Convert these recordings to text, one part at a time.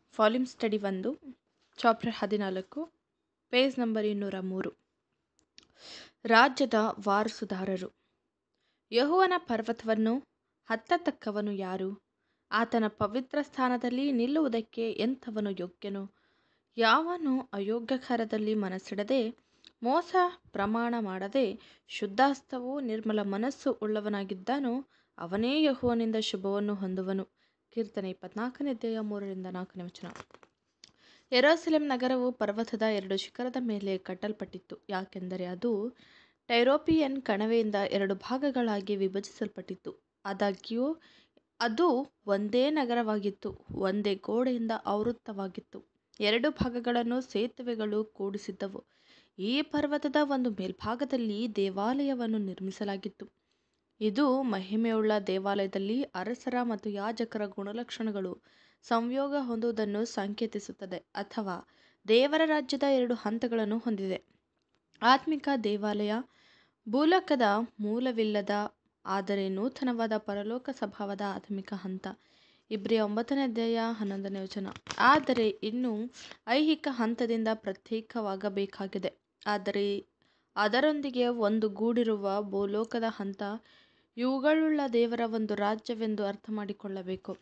volume study ಒಂದು chapter ಹದಿನಾಲ್ಕು page number ಇನ್ನೂರ ಮೂರು ರಾಜ್ಯದ ವಾರಸುದಾರರು ಯೆಹೋವನ ಪರ್ವತವನ್ನು ಹತ್ತತಕ್ಕವನು ಯಾರು ಆತನ ಪವಿತ್ರ ಸ್ಥಾನದಲ್ಲಿ ನಿಲ್ಲುವುದಕ್ಕೆ ಎಂಥವನು ಯೋಗ್ಯನು ಯಾವನು ಅಯೋಗ್ಯಕಾರ್ಯದಲ್ಲಿ ಮನಸ್ಸಿಡದೆ ಮೋಸ ಪ್ರಮಾಣ ಮಾಡದೆ ಶುದ್ಧಾಸ್ತವೂ ನಿರ್ಮಲ ಮನಸ್ಸು ಉಳ್ಳವನಾಗಿದ್ದಾನೋ ಅವನೇ ಯೆಹೋವನಿಂದ ಶುಭವನ್ನು ಹೊಂದುವನು ಕೀರ್ತನೆ ಇಪ್ಪತ್ನಾಲ್ಕನೇ ಅಧ್ಯಾಯ ಮೂರರಿಂದ ನಾಲ್ಕನೇ ವಚನ ಯೆರೂಸಲೇಮ್ ನಗರವು ಪರ್ವತದ ಎರಡು ಶಿಖರದ ಮೇಲೆ ಕಟ್ಟಲ್ಪಟ್ಟಿತ್ತು ಯಾಕೆಂದರೆ ಅದು ಟೈರೋಪಿಯನ್ ಕಣಿವೆಯಿಂದ ಎರಡು ಭಾಗಗಳಾಗಿ ವಿಭಜಿಸಲ್ಪಟ್ಟಿತ್ತು ಆದಾಗ್ಯೂ ಅದು ಒಂದೇ ನಗರವಾಗಿತ್ತು ಒಂದೇ ಗೋಡೆಯಿಂದ ಆವೃತವಾಗಿತ್ತು ಎರಡು ಭಾಗಗಳನ್ನು ಸೇತುವೆಗಳು ಕೂಡಿಸಿದ್ದವು ಈ ಪರ್ವತದ ಒಂದು ಮೇಲ್ಭಾಗದಲ್ಲಿ ದೇವಾಲಯವನ್ನು ನಿರ್ಮಿಸಲಾಗಿತ್ತು ಇದು ಮಹಿಮೆಯುಳ್ಳ ದೇವಾಲಯದಲ್ಲಿ ಅರಸರ ಮತ್ತು ಯಾಜಕರ ಗುಣಲಕ್ಷಣಗಳು ಸಂಯೋಗ ಹೊಂದುವುದನ್ನು ಸಂಕೇತಿಸುತ್ತದೆ ಅಥವಾ ದೇವರ ರಾಜ್ಯದ ಎರಡು ಹಂತಗಳನ್ನು ಹೊಂದಿದೆ ಆತ್ಮಿಕ ದೇವಾಲಯ ಭೂಲೋಕದ ಮೂಲವಿಲ್ಲದ ಆದರೆ ನೂತನವಾದ ಪರಲೋಕ ಸ್ವಭಾವದ ಆತ್ಮಿಕ ಹಂತ ಇಬ್ರಿಯ ಒಂಬತ್ತನೇ ಅಧ್ಯಾಯ ಹನ್ನೊಂದನೇ ವಚನ ಆದರೆ ಇನ್ನು ಐಹಿಕ ಹಂತದಿಂದ ಪ್ರತ್ಯೇಕವಾಗಬೇಕಾಗಿದೆ ಆದರೆ ಅದರೊಂದಿಗೆ ಒಂದು ಗೂಡಿರುವ ಭೂಲೋಕದ ಹಂತ ಇವುಗಳುಳ್ಳ ದೇವರ ಒಂದು ರಾಜ್ಯವೆಂದು ಅರ್ಥ ಮಾಡಿಕೊಳ್ಳಬೇಕು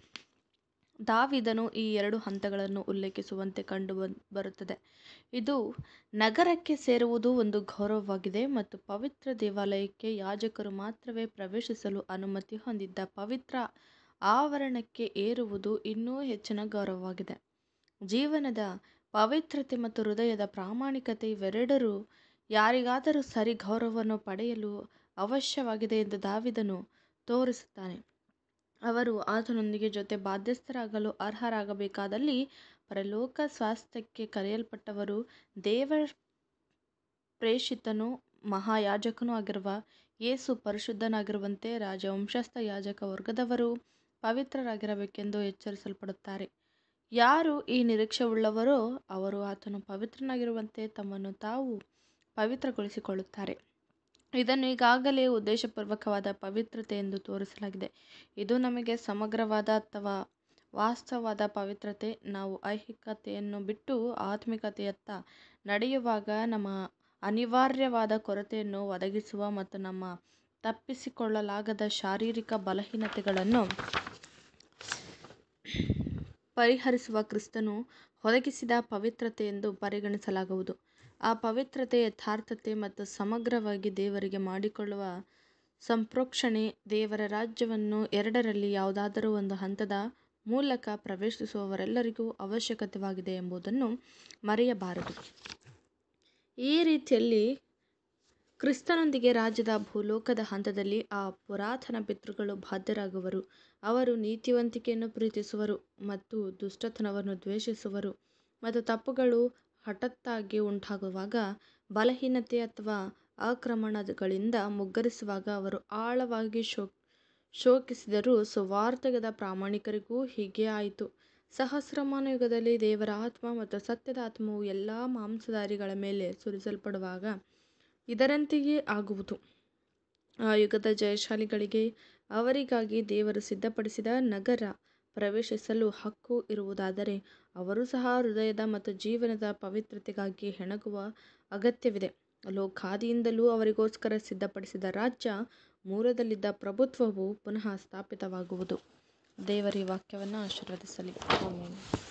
ದಾವಿದನು ಈ ಎರಡು ಹಂತಗಳನ್ನು ಉಲ್ಲೇಖಿಸುವಂತೆ ಕಂಡು ಬರುತ್ತದೆ ಇದು ನಗರಕ್ಕೆ ಸೇರುವುದು ಒಂದು ಗೌರವವಾಗಿದೆ ಮತ್ತು ಪವಿತ್ರ ದೇವಾಲಯಕ್ಕೆ ಯಾಜಕರು ಮಾತ್ರವೇ ಪ್ರವೇಶಿಸಲು ಅನುಮತಿ ಹೊಂದಿದ್ದ ಪವಿತ್ರ ಆವರಣಕ್ಕೆ ಏರುವುದು ಇನ್ನೂ ಹೆಚ್ಚಿನ ಗೌರವವಾಗಿದೆ ಜೀವನದ ಪವಿತ್ರತೆ ಮತ್ತು ಹೃದಯದ ಪ್ರಾಮಾಣಿಕತೆ ಇವೆರಡರೂ ಯಾರಿಗಾದರೂ ಸರಿ ಗೌರವವನ್ನು ಪಡೆಯಲು ಅವಶ್ಯವಾಗಿದೆ ಎಂದು ದಾವಿದನು ತೋರಿಸುತ್ತಾನೆ ಅವರು ಆತನೊಂದಿಗೆ ಜೊತೆ ಬಾಧ್ಯಸ್ಥರಾಗಲು ಅರ್ಹರಾಗಬೇಕಾದಲ್ಲಿ ಪರಲೋಕ ಸ್ವಾಸ್ಥ್ಯಕ್ಕೆ ಕರೆಯಲ್ಪಟ್ಟವರು ದೇವರ ಪ್ರೇಷಿತನೂ ಮಹಾಯಾಜಕನೂ ಆಗಿರುವ ಯೇಸು ಪರಿಶುದ್ಧನಾಗಿರುವಂತೆ ರಾಜವಂಶಸ್ಥ ಯಾಜಕ ವರ್ಗದವರು ಪವಿತ್ರರಾಗಿರಬೇಕೆಂದು ಎಚ್ಚರಿಸಲ್ಪಡುತ್ತಾರೆ ಯಾರು ಈ ನಿರೀಕ್ಷೆಯುಳ್ಳವರೋ ಅವರು ಆತನು ಪವಿತ್ರನಾಗಿರುವಂತೆ ತಮ್ಮನ್ನು ತಾವು ಪವಿತ್ರಗೊಳಿಸಿಕೊಳ್ಳುತ್ತಾರೆ ಇದನ್ನು ಈಗಾಗಲೇ ಉದ್ದೇಶಪೂರ್ವಕವಾದ ಪವಿತ್ರತೆ ಎಂದು ತೋರಿಸಲಾಗಿದೆ ಇದು ನಮಗೆ ಸಮಗ್ರವಾದ ಅಥವಾ ವಾಸ್ತವವಾದ ಪವಿತ್ರತೆ ನಾವು ಐಹಿಕತೆಯನ್ನು ಬಿಟ್ಟು ಆತ್ಮಿಕತೆಯತ್ತ ನಡೆಯುವಾಗ ನಮ್ಮ ಅನಿವಾರ್ಯವಾದ ಕೊರತೆಯನ್ನು ಒದಗಿಸುವ ಮತ್ತು ನಮ್ಮ ತಪ್ಪಿಸಿಕೊಳ್ಳಲಾಗದ ಶಾರೀರಿಕ ಬಲಹೀನತೆಗಳನ್ನು ಪರಿಹರಿಸುವ ಕ್ರಿಸ್ತನು ಒದಗಿಸಿದ ಪವಿತ್ರತೆ ಎಂದು ಪರಿಗಣಿಸಲಾಗುವುದು ಆ ಪವಿತ್ರತೆ ಯಥಾರ್ಥತೆ ಮತ್ತು ಸಮಗ್ರವಾಗಿ ದೇವರಿಗೆ ಮಾಡಿಕೊಳ್ಳುವ ಸಂಪ್ರೋಕ್ಷಣೆ ದೇವರ ರಾಜ್ಯವನ್ನು ಎರಡರಲ್ಲಿ ಯಾವುದಾದರೂ ಒಂದು ಹಂತದ ಮೂಲಕ ಪ್ರವೇಶಿಸುವವರೆಲ್ಲರಿಗೂ ಅವಶ್ಯಕವಾಗಿದೆ ಎಂಬುದನ್ನು ಮರೆಯಬಾರದು ಈ ರೀತಿಯಲ್ಲಿ ಕ್ರಿಸ್ತನೊಂದಿಗೆ ರಾಜ್ಯದ ಭೂಲೋಕದ ಹಂತದಲ್ಲಿ ಆ ಪುರಾತನ ಪಿತೃಗಳು ಬಾಧ್ಯರಾಗುವರು ಅವರು ನೀತಿವಂತಿಕೆಯನ್ನು ಪ್ರೀತಿಸುವರು ಮತ್ತು ದುಷ್ಟತನವನ್ನು ದ್ವೇಷಿಸುವರು ಮತ್ತು ತಪ್ಪುಗಳು ಹಠಾತ್ತಾಗಿ ಉಂಟಾಗುವಾಗ ಬಲಹೀನತೆ ಅಥವಾ ಆಕ್ರಮಣಗಳಿಂದ ಮುಗ್ಗರಿಸುವಾಗ ಅವರು ಆಳವಾಗಿ ಶೋ ಶೋಕಿಸಿದರೂ ಸುವಾರ್ತೆಗದ ಪ್ರಾಮಾಣಿಕರಿಗೂ ಹೀಗೆ ಆಯಿತು ಸಹಸ್ರಮಾನ ಯುಗದಲ್ಲಿ ದೇವರ ಆತ್ಮ ಮತ್ತು ಸತ್ಯದ ಆತ್ಮವು ಎಲ್ಲ ಮಾಂಸಧಾರಿಗಳ ಮೇಲೆ ಸುರಿಸಲ್ಪಡುವಾಗ ಇದರಂತೆಯೇ ಆಗುವುದು ಆ ಯುಗದ ಜಯಶಾಲಿಗಳಿಗೆ ಅವರಿಗಾಗಿ ದೇವರು ಸಿದ್ಧಪಡಿಸಿದ ನಗರ ಪ್ರವೇಶಿಸಲು ಹಕ್ಕು ಇರುವುದಾದರೆ ಅವರು ಸಹ ಹೃದಯದ ಮತ್ತು ಜೀವನದ ಪವಿತ್ರತೆಗಾಗಿ ಹೆಣಗುವ ಅಗತ್ಯವಿದೆ ಲೋಕಾದಿಯಿಂದಲೂ ಅವರಿಗೋಸ್ಕರ ಸಿದ್ಧಪಡಿಸಿದ ರಾಜ್ಯ ಮೂಲದಲ್ಲಿದ್ದ ಪ್ರಭುತ್ವವು ಪುನಃ ಸ್ಥಾಪಿತವಾಗುವುದು ದೇವರ ವಾಕ್ಯವನ್ನು ಆಶೀರ್ವದಿಸಲಿ ಆಮೇಲೆ